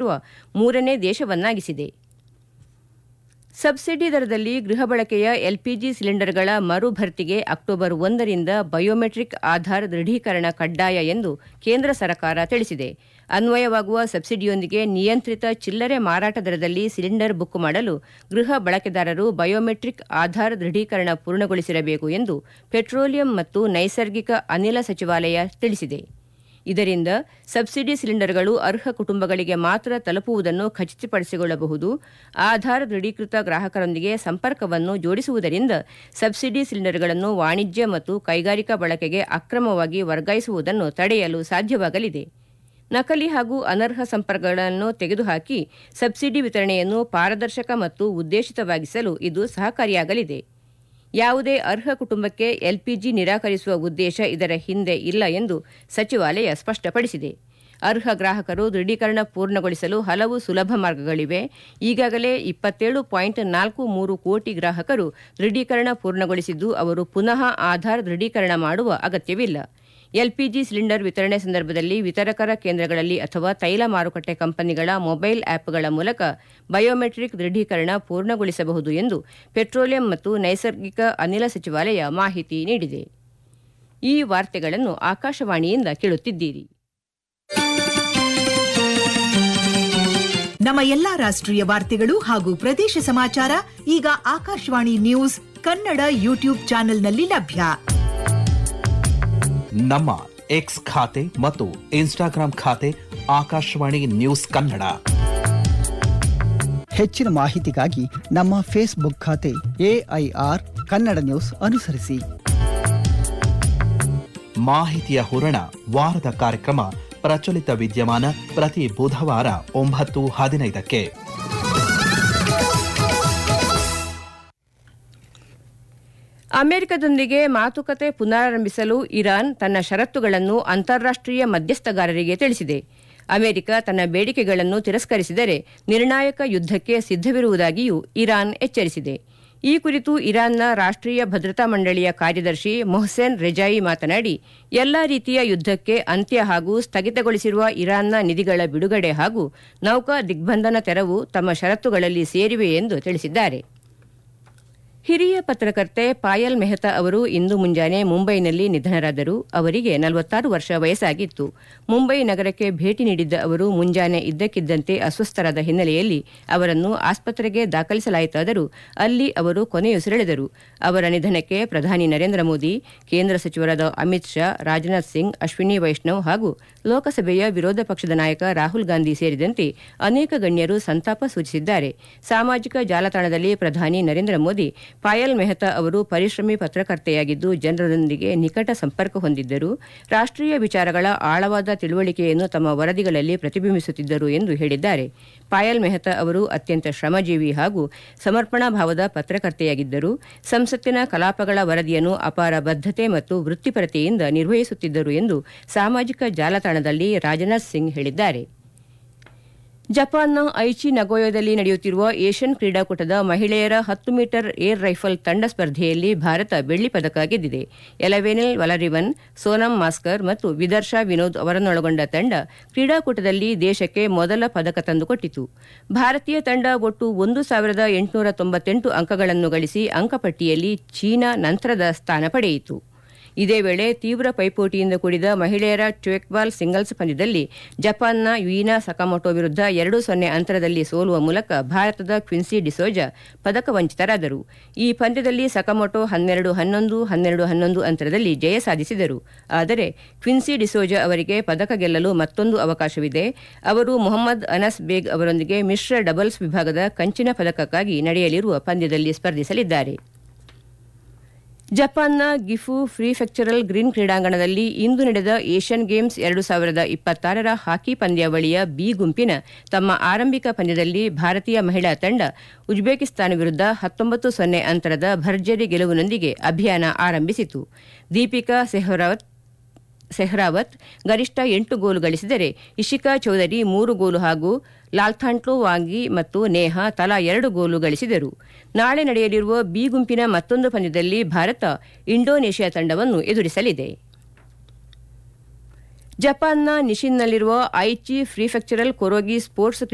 ಮಾರಾಟ ಮಾಡುವ ಮೂರನೇ ದೇಶವನ್ನಾಗಿಸಿದೆ ಸಬ್ಸಿಡಿ ದರದಲ್ಲಿ ಗೃಹ ಬಳಕೆಯ ಎಲ್ಪಿಜಿ ಸಿಲಿಂಡರ್ಗಳ ಮರು ಭರ್ತಿಗೆ ಅಕ್ಟೋಬರ್ ಒಂದರಿಂದ ಬಯೋಮೆಟ್ರಿಕ್ ಆಧಾರ್ ದೃಢೀಕರಣ ಕಡ್ಡಾಯ ಎಂದು ಕೇಂದ್ರ ಸರ್ಕಾರ ತಿಳಿಸಿದೆ ಅನ್ವಯವಾಗುವ ಸಬ್ಸಿಡಿಯೊಂದಿಗೆ ನಿಯಂತ್ರಿತ ಚಿಲ್ಲರೆ ಮಾರಾಟ ದರದಲ್ಲಿ ಸಿಲಿಂಡರ್ ಬುಕ್ ಮಾಡಲು ಗೃಹ ಬಳಕೆದಾರರು ಬಯೋಮೆಟ್ರಿಕ್ ಆಧಾರ್ ದೃಢೀಕರಣ ಪೂರ್ಣಗೊಳಿಸಿರಬೇಕು ಎಂದು ಪೆಟ್ರೋಲಿಯಂ ಮತ್ತು ನೈಸರ್ಗಿಕ ಅನಿಲ ಸಚಿವಾಲಯ ತಿಳಿಸಿದೆ ಇದರಿಂದ ಸಬ್ಸಿಡಿ ಸಿಲಿಂಡರ್ಗಳು ಅರ್ಹ ಕುಟುಂಬಗಳಿಗೆ ಮಾತ್ರ ತಲುಪುವುದನ್ನು ಖಚಿತಪಡಿಸಿಕೊಳ್ಳಬಹುದು ಆಧಾರ್ ದೃಢೀಕೃತ ಗ್ರಾಹಕರೊಂದಿಗೆ ಸಂಪರ್ಕವನ್ನು ಜೋಡಿಸುವುದರಿಂದ ಸಬ್ಸಿಡಿ ಸಿಲಿಂಡರ್ಗಳನ್ನು ವಾಣಿಜ್ಯ ಮತ್ತು ಕೈಗಾರಿಕಾ ಬಳಕೆಗೆ ಅಕ್ರಮವಾಗಿ ವರ್ಗಾಯಿಸುವುದನ್ನು ತಡೆಯಲು ಸಾಧ್ಯವಾಗಲಿದೆ ನಕಲಿ ಹಾಗೂ ಅನರ್ಹ ಸಂಪರ್ಕಗಳನ್ನು ತೆಗೆದುಹಾಕಿ ಸಬ್ಸಿಡಿ ವಿತರಣೆಯನ್ನು ಪಾರದರ್ಶಕ ಮತ್ತು ಉದ್ದೇಶಿತವಾಗಿಸಲು ಇದು ಸಹಕಾರಿಯಾಗಲಿದೆ ಯಾವುದೇ ಅರ್ಹ ಕುಟುಂಬಕ್ಕೆ ಎಲ್ಪಿಜಿ ನಿರಾಕರಿಸುವ ಉದ್ದೇಶ ಇದರ ಹಿಂದೆ ಇಲ್ಲ ಎಂದು ಸಚಿವಾಲಯ ಸ್ಪಷ್ಟಪಡಿಸಿದೆ ಅರ್ಹ ಗ್ರಾಹಕರು ದೃಢೀಕರಣ ಪೂರ್ಣಗೊಳಿಸಲು ಹಲವು ಸುಲಭ ಮಾರ್ಗಗಳಿವೆ ಈಗಾಗಲೇ ಇಪ್ಪತ್ತೇಳು ಪಾಯಿಂಟ್ ನಾಲ್ಕು ಮೂರು ಕೋಟಿ ಗ್ರಾಹಕರು ದೃಢೀಕರಣ ಪೂರ್ಣಗೊಳಿಸಿದ್ದು ಅವರು ಪುನಃ ಆಧಾರ್ ದೃಢೀಕರಣ ಮಾಡುವ ಅಗತ್ಯವಿಲ್ಲ ಎಲ್ಪಿಜಿ ಸಿಲಿಂಡರ್ ವಿತರಣೆ ಸಂದರ್ಭದಲ್ಲಿ ವಿತರಕರ ಕೇಂದ್ರಗಳಲ್ಲಿ ಅಥವಾ ತೈಲ ಮಾರುಕಟ್ಟೆ ಕಂಪನಿಗಳ ಮೊಬೈಲ್ ಆ್ಯಪ್ಗಳ ಮೂಲಕ ಬಯೋಮೆಟ್ರಿಕ್ ದೃಢೀಕರಣ ಪೂರ್ಣಗೊಳಿಸಬಹುದು ಎಂದು ಪೆಟ್ರೋಲಿಯಂ ಮತ್ತು ನೈಸರ್ಗಿಕ ಅನಿಲ ಸಚಿವಾಲಯ ಮಾಹಿತಿ ನೀಡಿದೆ ಈ ವಾರ್ತೆಗಳನ್ನು ಆಕಾಶವಾಣಿಯಿಂದ ಕೇಳುತ್ತಿದ್ದೀರಿ ನಮ್ಮ ಎಲ್ಲಾ ರಾಷ್ಟ್ರೀಯ ವಾರ್ತೆಗಳು ಹಾಗೂ ಪ್ರದೇಶ ಸಮಾಚಾರ ಈಗ ಆಕಾಶವಾಣಿ ನ್ಯೂಸ್ ಕನ್ನಡ ಯೂಟ್ಯೂಬ್ ಚಾನೆಲ್ನಲ್ಲಿ ಲಭ್ಯ ನಮ್ಮ ಎಕ್ಸ್ ಖಾತೆ ಮತ್ತು ಇನ್ಸ್ಟಾಗ್ರಾಂ ಖಾತೆ ಆಕಾಶವಾಣಿ ನ್ಯೂಸ್ ಕನ್ನಡ ಹೆಚ್ಚಿನ ಮಾಹಿತಿಗಾಗಿ ನಮ್ಮ ಫೇಸ್ಬುಕ್ ಖಾತೆ ಎಐಆರ್ ಕನ್ನಡ ನ್ಯೂಸ್ ಅನುಸರಿಸಿ ಮಾಹಿತಿಯ ಹೂರಣ ವಾರದ ಕಾರ್ಯಕ್ರಮ ಪ್ರಚಲಿತ ವಿದ್ಯಮಾನ ಪ್ರತಿ ಬುಧವಾರ ಒಂಬತ್ತು ಹದಿನೈದಕ್ಕೆ ಅಮೆರಿಕದೊಂದಿಗೆ ಮಾತುಕತೆ ಪುನರಾರಂಭಿಸಲು ಇರಾನ್ ತನ್ನ ಷರತ್ತುಗಳನ್ನು ಅಂತಾರಾಷ್ಟೀಯ ಮಧ್ಯಸ್ಥಗಾರರಿಗೆ ತಿಳಿಸಿದೆ ಅಮೆರಿಕ ತನ್ನ ಬೇಡಿಕೆಗಳನ್ನು ತಿರಸ್ಕರಿಸಿದರೆ ನಿರ್ಣಾಯಕ ಯುದ್ಧಕ್ಕೆ ಸಿದ್ಧವಿರುವುದಾಗಿಯೂ ಇರಾನ್ ಎಚ್ಚರಿಸಿದೆ ಈ ಕುರಿತು ಇರಾನ್ನ ರಾಷ್ಟ್ರೀಯ ಭದ್ರತಾ ಮಂಡಳಿಯ ಕಾರ್ಯದರ್ಶಿ ಮೊಹ್ಸೆನ್ ರೆಜಾಯಿ ಮಾತನಾಡಿ ಎಲ್ಲಾ ರೀತಿಯ ಯುದ್ಧಕ್ಕೆ ಅಂತ್ಯ ಹಾಗೂ ಸ್ಥಗಿತಗೊಳಿಸಿರುವ ಇರಾನ್ನ ನಿಧಿಗಳ ಬಿಡುಗಡೆ ಹಾಗೂ ನೌಕಾ ದಿಗ್ಬಂಧನ ತೆರವು ತಮ್ಮ ಷರತ್ತುಗಳಲ್ಲಿ ಸೇರಿವೆ ಎಂದು ತಿಳಿಸಿದ್ದಾರೆ ಹಿರಿಯ ಪತ್ರಕರ್ತೆ ಪಾಯಲ್ ಮೆಹ್ತಾ ಅವರು ಇಂದು ಮುಂಜಾನೆ ಮುಂಬೈನಲ್ಲಿ ನಿಧನರಾದರು ಅವರಿಗೆ ನಲವತ್ತಾರು ವರ್ಷ ವಯಸ್ಸಾಗಿತ್ತು ಮುಂಬೈ ನಗರಕ್ಕೆ ಭೇಟಿ ನೀಡಿದ್ದ ಅವರು ಮುಂಜಾನೆ ಇದ್ದಕ್ಕಿದ್ದಂತೆ ಅಸ್ವಸ್ಥರಾದ ಹಿನ್ನೆಲೆಯಲ್ಲಿ ಅವರನ್ನು ಆಸ್ಪತ್ರೆಗೆ ದಾಖಲಿಸಲಾಯಿತಾದರೂ ಅಲ್ಲಿ ಅವರು ಕೊನೆಯುಸಿರೆಳೆದರು ಅವರ ನಿಧನಕ್ಕೆ ಪ್ರಧಾನಿ ನರೇಂದ್ರ ಮೋದಿ ಕೇಂದ್ರ ಸಚಿವರಾದ ಅಮಿತ್ ಶಾ ರಾಜನಾಥ್ ಸಿಂಗ್ ಅಶ್ವಿನಿ ವೈಷ್ಣವ್ ಹಾಗೂ ಲೋಕಸಭೆಯ ವಿರೋಧ ಪಕ್ಷದ ನಾಯಕ ರಾಹುಲ್ ಗಾಂಧಿ ಸೇರಿದಂತೆ ಅನೇಕ ಗಣ್ಯರು ಸಂತಾಪ ಸೂಚಿಸಿದ್ದಾರೆ ಸಾಮಾಜಿಕ ಜಾಲತಾಣದಲ್ಲಿ ಪ್ರಧಾನಿ ನರೇಂದ್ರ ಮೋದಿ ಪಾಯಲ್ ಮೆಹ್ತಾ ಅವರು ಪರಿಶ್ರಮಿ ಪತ್ರಕರ್ತೆಯಾಗಿದ್ದು ಜನರೊಂದಿಗೆ ನಿಕಟ ಸಂಪರ್ಕ ಹೊಂದಿದ್ದರು ರಾಷ್ಟ್ರೀಯ ವಿಚಾರಗಳ ಆಳವಾದ ತಿಳುವಳಿಕೆಯನ್ನು ತಮ್ಮ ವರದಿಗಳಲ್ಲಿ ಪ್ರತಿಬಿಂಬಿಸುತ್ತಿದ್ದರು ಎಂದು ಹೇಳಿದ್ದಾರೆ ಪಾಯಲ್ ಮೆಹ್ತಾ ಅವರು ಅತ್ಯಂತ ಶ್ರಮಜೀವಿ ಹಾಗೂ ಸಮರ್ಪಣಾ ಭಾವದ ಪತ್ರಕರ್ತೆಯಾಗಿದ್ದರು ಸಂಸತ್ತಿನ ಕಲಾಪಗಳ ವರದಿಯನ್ನು ಅಪಾರ ಬದ್ಧತೆ ಮತ್ತು ವೃತ್ತಿಪರತೆಯಿಂದ ನಿರ್ವಹಿಸುತ್ತಿದ್ದರು ಎಂದು ಸಾಮಾಜಿಕ ಜಾಲತಾಣದಲ್ಲಿ ರಾಜನಾಥ್ ಸಿಂಗ್ ಹೇಳಿದ್ದಾರೆ ಜಪಾನ್ನ ಐಚಿ ನಗೋಯದಲ್ಲಿ ನಡೆಯುತ್ತಿರುವ ಏಷ್ಯನ್ ಕ್ರೀಡಾಕೂಟದ ಮಹಿಳೆಯರ ಹತ್ತು ಮೀಟರ್ ಏರ್ ರೈಫಲ್ ತಂಡ ಸ್ಪರ್ಧೆಯಲ್ಲಿ ಭಾರತ ಬೆಳ್ಳಿ ಪದಕ ಗೆದ್ದಿದೆ ಎಲವೆನಿಲ್ ವಲರಿವನ್ ಸೋನಂ ಮಾಸ್ಕರ್ ಮತ್ತು ವಿದರ್ಶಾ ವಿನೋದ್ ಅವರನ್ನೊಳಗೊಂಡ ತಂಡ ಕ್ರೀಡಾಕೂಟದಲ್ಲಿ ದೇಶಕ್ಕೆ ಮೊದಲ ಪದಕ ತಂದುಕೊಟ್ಟಿತು ಭಾರತೀಯ ತಂಡ ಒಟ್ಟು ಒಂದು ಸಾವಿರದ ಎಂಟುನೂರ ತೊಂಬತ್ತೆಂಟು ಅಂಕಗಳನ್ನು ಗಳಿಸಿ ಅಂಕಪಟ್ಟಿಯಲ್ಲಿ ಚೀನಾ ನಂತರದ ಸ್ಥಾನ ಪಡೆಯಿತು ಇದೇ ವೇಳೆ ತೀವ್ರ ಪೈಪೋಟಿಯಿಂದ ಕೂಡಿದ ಮಹಿಳೆಯರ ಟ್ವೆಕ್ಬಾಲ್ ಸಿಂಗಲ್ಸ್ ಪಂದ್ಯದಲ್ಲಿ ಜಪಾನ್ನ ವೀನಾ ಸಕಾಮೊಟೊ ವಿರುದ್ಧ ಎರಡು ಸೊನ್ನೆ ಅಂತರದಲ್ಲಿ ಸೋಲುವ ಮೂಲಕ ಭಾರತದ ಕ್ವಿನ್ಸಿ ಡಿಸೋಜಾ ಪದಕ ವಂಚಿತರಾದರು ಈ ಪಂದ್ಯದಲ್ಲಿ ಸಕಾಮೊಟೊ ಹನ್ನೆರಡು ಹನ್ನೊಂದು ಹನ್ನೆರಡು ಹನ್ನೊಂದು ಅಂತರದಲ್ಲಿ ಜಯ ಸಾಧಿಸಿದರು ಆದರೆ ಕ್ವಿನ್ಸಿ ಡಿಸೋಜಾ ಅವರಿಗೆ ಪದಕ ಗೆಲ್ಲಲು ಮತ್ತೊಂದು ಅವಕಾಶವಿದೆ ಅವರು ಮೊಹಮ್ಮದ್ ಅನಸ್ ಬೇಗ್ ಅವರೊಂದಿಗೆ ಮಿಶ್ರ ಡಬಲ್ಸ್ ವಿಭಾಗದ ಕಂಚಿನ ಪದಕಕ್ಕಾಗಿ ನಡೆಯಲಿರುವ ಪಂದ್ಯದಲ್ಲಿ ಸ್ಪರ್ಧಿಸಲಿದ್ದಾರೆ ಜಪಾನ್ನ ಗಿಫು ಪ್ರಿಫೆಕ್ಚರಲ್ ಗ್ರೀನ್ ಕ್ರೀಡಾಂಗಣದಲ್ಲಿ ಇಂದು ನಡೆದ ಏಷ್ಯನ್ ಗೇಮ್ಸ್ ಎರಡು ಸಾವಿರದ ಇಪ್ಪತ್ತಾರರ ಹಾಕಿ ಪಂದ್ಯಾವಳಿಯ ಬಿ ಗುಂಪಿನ ತಮ್ಮ ಆರಂಭಿಕ ಪಂದ್ಯದಲ್ಲಿ ಭಾರತೀಯ ಮಹಿಳಾ ತಂಡ ಉಜ್ಬೇಕಿಸ್ತಾನ ವಿರುದ್ಧ ಹತ್ತೊಂಬತ್ತು ಸೊನ್ನೆ ಅಂತರದ ಭರ್ಜರಿ ಗೆಲುವಿನೊಂದಿಗೆ ಅಭಿಯಾನ ಆರಂಭಿಸಿತು ದೀಪಿಕಾ ಸೆಹ್ರಾವತ್ ಸೆಹ್ರಾವತ್ ಗರಿಷ್ಠ ಎಂಟು ಗೋಲು ಗಳಿಸಿದರೆ ಇಶಿಕಾ ಚೌಧರಿ ಮೂರು ಗೋಲು ಹಾಗೂ ಲಾಲ್ಥಾಂಟ್ಲೋ ವಾಂಗಿ ಮತ್ತು ನೇಹಾ ತಲಾ ಎರಡು ಗೋಲು ಗಳಿಸಿದರು ನಾಳೆ ನಡೆಯಲಿರುವ ಬಿ ಗುಂಪಿನ ಮತ್ತೊಂದು ಪಂದ್ಯದಲ್ಲಿ ಭಾರತ ಇಂಡೋನೇಷ್ಯಾ ತಂಡವನ್ನು ಎದುರಿಸಲಿದೆ ಜಪಾನ್ನ ನಿಶಿನ್ನಲ್ಲಿರುವ ಐಚಿ ಪ್ರಿಫೆಕ್ಚರಲ್ ಕೊರೋಗಿ ಸ್ಪೋರ್ಟ್ಸ್